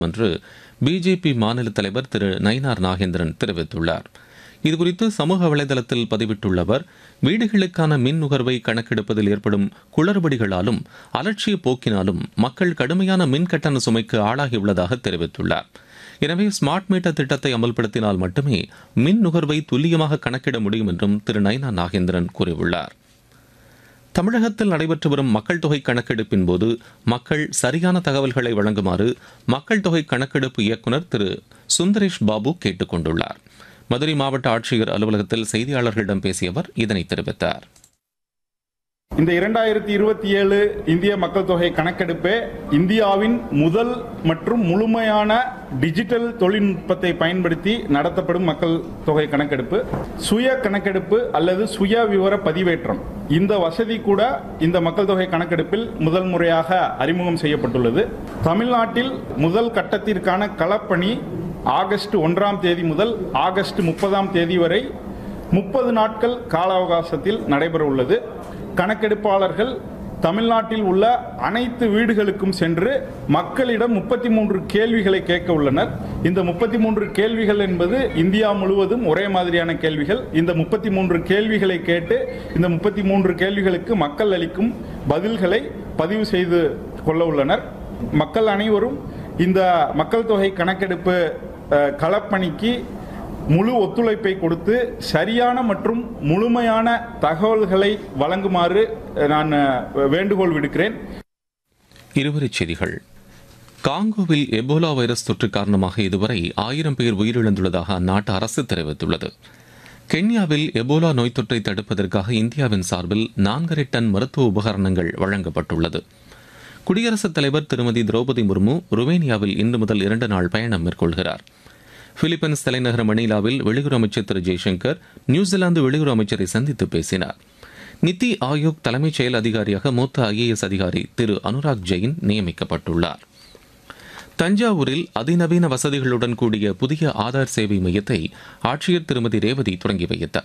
என்று பிஜேபி மாநில தலைவர் திரு நயினார் நாகேந்திரன் தெரிவித்துள்ளார் இதுகுறித்து சமூக வலைதளத்தில் பதிவிட்டுள்ள அவர் வீடுகளுக்கான மின் நுகர்வை கணக்கெடுப்பதில் ஏற்படும் குளறுபடிகளாலும் அலட்சிய போக்கினாலும் மக்கள் கடுமையான மின் கட்டண சுமைக்கு ஆளாகியுள்ளதாக தெரிவித்துள்ளார் எனவே ஸ்மார்ட் மீட்டர் திட்டத்தை அமல்படுத்தினால் மட்டுமே மின் நுகர்வை துல்லியமாக கணக்கிட முடியும் என்றும் திரு நயனா நாகேந்திரன் கூறியுள்ளார் தமிழகத்தில் நடைபெற்று வரும் மக்கள் தொகை கணக்கெடுப்பின் போது மக்கள் சரியான தகவல்களை வழங்குமாறு மக்கள் தொகை கணக்கெடுப்பு இயக்குநர் திரு சுந்தரேஷ் பாபு கேட்டுக் கொண்டுள்ளார் மதுரை மாவட்ட ஆட்சியர் அலுவலகத்தில் செய்தியாளர்களிடம் பேசிய அவர் இதனை தெரிவித்தார் இந்த இரண்டாயிரத்தி இருபத்தி ஏழு இந்திய மக்கள் தொகை கணக்கெடுப்பே இந்தியாவின் முதல் மற்றும் முழுமையான டிஜிட்டல் தொழில்நுட்பத்தை பயன்படுத்தி நடத்தப்படும் மக்கள் தொகை கணக்கெடுப்பு சுய கணக்கெடுப்பு அல்லது சுய விவர பதிவேற்றம் இந்த வசதி கூட இந்த மக்கள் தொகை கணக்கெடுப்பில் முதல் முறையாக அறிமுகம் செய்யப்பட்டுள்ளது தமிழ்நாட்டில் முதல் கட்டத்திற்கான களப்பணி ஆகஸ்ட் ஒன்றாம் தேதி முதல் ஆகஸ்ட் முப்பதாம் தேதி வரை முப்பது நாட்கள் கால அவகாசத்தில் நடைபெற உள்ளது கணக்கெடுப்பாளர்கள் தமிழ்நாட்டில் உள்ள அனைத்து வீடுகளுக்கும் சென்று மக்களிடம் முப்பத்தி மூன்று கேள்விகளை கேட்க உள்ளனர் இந்த முப்பத்தி மூன்று கேள்விகள் என்பது இந்தியா முழுவதும் ஒரே மாதிரியான கேள்விகள் இந்த முப்பத்தி மூன்று கேள்விகளை கேட்டு இந்த முப்பத்தி மூன்று கேள்விகளுக்கு மக்கள் அளிக்கும் பதில்களை பதிவு செய்து கொள்ள உள்ளனர் மக்கள் அனைவரும் இந்த மக்கள் தொகை கணக்கெடுப்பு அஹ், களப்பணிக்கு முழு ஒத்துழைப்பை கொடுத்து சரியான மற்றும் முழுமையான தகவல்களை வழங்குமாறு அஹ், நான் அஹ், வேண்டுகோள் விடுக்கிறேன் இருவரிச் செய்திகள் காங்கோவில் எபோலா வைரஸ் தொற்று காரணமாக இதுவரை ஆயிரம் பேர் உயிரிழந்துள்ளதாக அந்நாட்டு அரசு தெரிவித்துள்ளது கென்யாவில் எபோலா நோய் தொற்றை தடுப்பதற்காக இந்தியாவின் சார்பில் நான்கரை டன் மருத்துவ உபகரணங்கள் வழங்கப்பட்டுள்ளது குடியரசுத் தலைவர் திருமதி திரௌபதி முர்மு ருமேனியாவில் இன்று முதல் இரண்டு நாள் பயணம் மேற்கொள்கிறார் பிலிப்பைன்ஸ் தலைநகர் மணிலாவில் வெளியுறவு அமைச்சர் திரு ஜெய்சங்கர் நியூசிலாந்து வெளியுறவு அமைச்சரை சந்தித்து பேசினார் நித்தி ஆயோக் தலைமைச் செயல் அதிகாரியாக மூத்த ஐஏஎஸ் அதிகாரி திரு அனுராக் ஜெயின் நியமிக்கப்பட்டுள்ளார் தஞ்சாவூரில் அதிநவீன வசதிகளுடன் கூடிய புதிய ஆதார் சேவை மையத்தை ஆட்சியர் திருமதி ரேவதி தொடங்கி வைத்தார்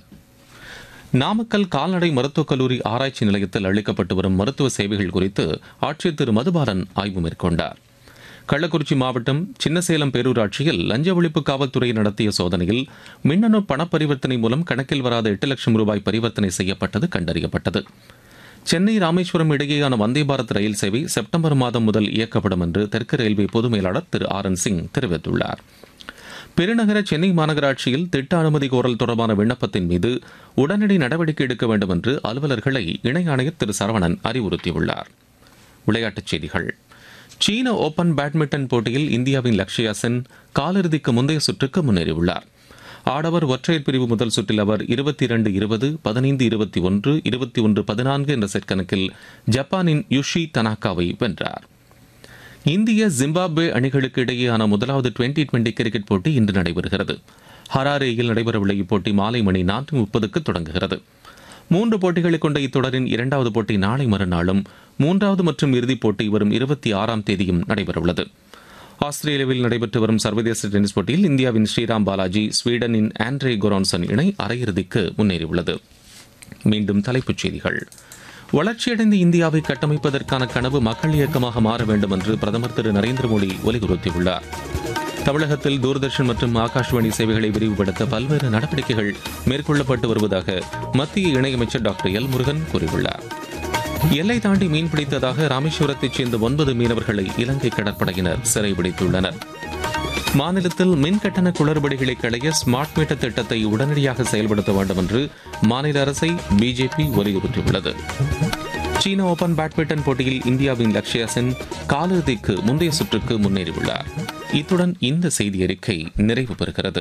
நாமக்கல் கால்நடை மருத்துவக் கல்லூரி ஆராய்ச்சி நிலையத்தில் அளிக்கப்பட்டு வரும் மருத்துவ சேவைகள் குறித்து ஆட்சியர் திரு மதுபாலன் ஆய்வு மேற்கொண்டார் கள்ளக்குறிச்சி மாவட்டம் சின்னசேலம் பேரூராட்சியில் லஞ்ச ஒழிப்பு காவல்துறை நடத்திய சோதனையில் மின்னணு பண பரிவர்த்தனை மூலம் கணக்கில் வராத எட்டு லட்சம் ரூபாய் பரிவர்த்தனை செய்யப்பட்டது கண்டறியப்பட்டது சென்னை ராமேஸ்வரம் இடையேயான வந்தே பாரத் ரயில் சேவை செப்டம்பர் மாதம் முதல் இயக்கப்படும் என்று தெற்கு ரயில்வே பொது மேலாளர் திரு ஆர் என் சிங் தெரிவித்துள்ளார் பெருநகர சென்னை மாநகராட்சியில் திட்ட அனுமதி கோரல் தொடர்பான விண்ணப்பத்தின் மீது உடனடி நடவடிக்கை எடுக்க வேண்டும் என்று அலுவலர்களை இணை ஆணையர் திரு சரவணன் அறிவுறுத்தியுள்ளார் விளையாட்டுச் செய்திகள் சீன ஓபன் பேட்மிண்டன் போட்டியில் இந்தியாவின் லக்ஷயா சென் காலிறுதிக்கு முந்தைய சுற்றுக்கு முன்னேறியுள்ளார் ஆடவர் ஒற்றையர் பிரிவு முதல் சுற்றில் அவர் இருபத்தி இரண்டு இருபது பதினைந்து இருபத்தி ஒன்று இருபத்தி ஒன்று பதினான்கு என்ற செட் கணக்கில் ஜப்பானின் யுஷி தனாகாவை வென்றார் இந்திய ஜிம்பாப்வே அணிகளுக்கு இடையேயான முதலாவது டுவெண்டி டுவெண்டி கிரிக்கெட் போட்டி இன்று நடைபெறுகிறது ஹராரேயில் நடைபெறவுள்ள இப்போட்டி மாலை மணி நான்கு முப்பதுக்கு தொடங்குகிறது மூன்று போட்டிகளை கொண்ட இத்தொடரின் இரண்டாவது போட்டி நாளை மறுநாளும் மூன்றாவது மற்றும் இறுதிப் போட்டி வரும் இருபத்தி ஆறாம் தேதியும் நடைபெறவுள்ளது ஆஸ்திரேலியாவில் நடைபெற்று வரும் சர்வதேச டென்னிஸ் போட்டியில் இந்தியாவின் ஸ்ரீராம் பாலாஜி ஸ்வீடனின் ஆண்ட்ரே கொரான்சன் இணை அரையிறுதிக்கு முன்னேறியுள்ளது மீண்டும் தலைப்புச் செய்திகள் வளர்ச்சியடைந்த இந்தியாவை கட்டமைப்பதற்கான கனவு மக்கள் இயக்கமாக மாற வேண்டும் என்று பிரதமர் திரு நரேந்திர மோடி வலியுறுத்தியுள்ளார் தமிழகத்தில் தூர்தர்ஷன் மற்றும் ஆகாஷ்வாணி சேவைகளை விரிவுபடுத்த பல்வேறு நடவடிக்கைகள் மேற்கொள்ளப்பட்டு வருவதாக மத்திய இணையமைச்சர் டாக்டர் எல் முருகன் கூறியுள்ளார் எல்லை தாண்டி மீன் பிடித்ததாக ராமேஸ்வரத்தைச் சேர்ந்த ஒன்பது மீனவர்களை இலங்கை கடற்படையினர் சிறைபிடித்துள்ளனர் மாநிலத்தில் மின் கட்டண குளறுபடிகளை களைய ஸ்மார்ட் மீட்டர் திட்டத்தை உடனடியாக செயல்படுத்த வேண்டும் என்று மாநில அரசை பிஜேபி வலியுறுத்தியுள்ளது சீன ஓபன் பேட்மிண்டன் போட்டியில் இந்தியாவின் லக்ஷயா சென் காலிறுதிக்கு முந்தைய சுற்றுக்கு முன்னேறியுள்ளார் இத்துடன் இந்த செய்தி அறிக்கை நிறைவு பெறுகிறது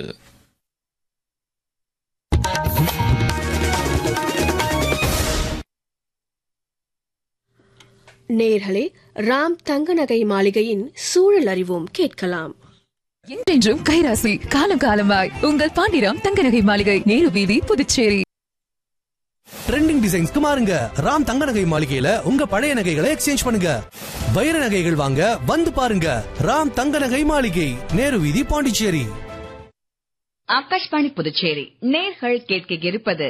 நேர்களே ராம் தங்கநகை மாளிகையின் சூழல் அறிவோம் கேட்கலாம் என்றென்றும் கைராசி காலம் காலமாய் உங்கள் பாண்டிராம் தங்கநகை மாளிகை நேரு வீதி புதுச்சேரி ட்ரெண்டிங் டிசைன்ஸ்க்கு மாறுங்க ராம் தங்க நகை மாளிகையில உங்க பழைய நகைகளை எக்ஸ்சேஞ்ச் பண்ணுங்க வைர நகைகள் வாங்க வந்து பாருங்க ராம் தங்க நகை மாளிகை நேரு வீதி பாண்டிச்சேரி ஆகாஷ்வாணி புதுச்சேரி நேர்கள் கேட்க இருப்பது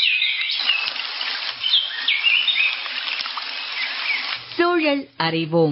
சூழல் அறிவோம்